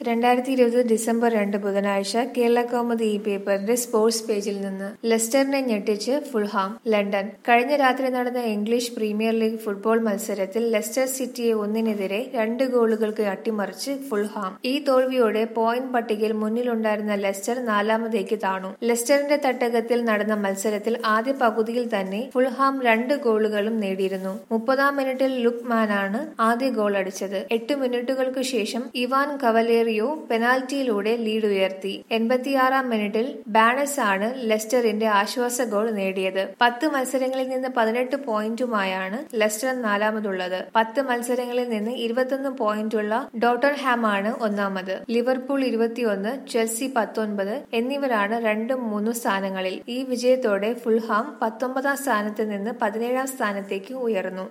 രണ്ടായിരത്തി ഇരുപത് ഡിസംബർ രണ്ട് ബുധനാഴ്ച കേരള കൗമുദി ഈ പേപ്പറിന്റെ സ്പോർട്സ് പേജിൽ നിന്ന് ലെസ്റ്ററിനെ ഞെട്ടിച്ച് ഫുൾഹാം ലണ്ടൻ കഴിഞ്ഞ രാത്രി നടന്ന ഇംഗ്ലീഷ് പ്രീമിയർ ലീഗ് ഫുട്ബോൾ മത്സരത്തിൽ ലെസ്റ്റർ സിറ്റിയെ ഒന്നിനെതിരെ രണ്ട് ഗോളുകൾക്ക് അട്ടിമറിച്ച് ഫുൾഹാം ഈ തോൽവിയോടെ പോയിന്റ് പട്ടികയിൽ മുന്നിലുണ്ടായിരുന്ന ലെസ്റ്റർ നാലാമതേക്ക് താണു ലെസ്റ്ററിന്റെ തട്ടകത്തിൽ നടന്ന മത്സരത്തിൽ ആദ്യ പകുതിയിൽ തന്നെ ഫുൾഹാം രണ്ട് ഗോളുകളും നേടിയിരുന്നു മുപ്പതാം മിനിറ്റിൽ ലുക്മാനാണ് ആദ്യ ഗോൾ അടിച്ചത് എട്ട് മിനിറ്റുകൾക്ക് ശേഷം ഇവാൻ കവലേറിയോ പെനാൽറ്റിയിലൂടെ ലീഡ് ഉയർത്തി എൺപത്തിയാറാം മിനിറ്റിൽ ബാനസ് ആണ് ലെസ്റ്ററിന്റെ ആശ്വാസ ഗോൾ നേടിയത് പത്ത് മത്സരങ്ങളിൽ നിന്ന് പതിനെട്ട് പോയിന്റുമായാണ് ലെസ്റ്റർ നാലാമതുള്ളത് പത്ത് മത്സരങ്ങളിൽ നിന്ന് ഇരുപത്തൊന്ന് പോയിന്റുള്ള ഡോട്ടർഹാം ആണ് ഒന്നാമത് ലിവർപൂൾ ഇരുപത്തിയൊന്ന് ചെൽസി പത്തൊൻപത് എന്നിവരാണ് രണ്ടും മൂന്നും സ്ഥാനങ്ങളിൽ ഈ വിജയത്തോടെ ഫുൾഹാം പത്തൊമ്പതാം സ്ഥാനത്ത് നിന്ന് പതിനേഴാം സ്ഥാനത്തേക്ക് ഉയർന്നു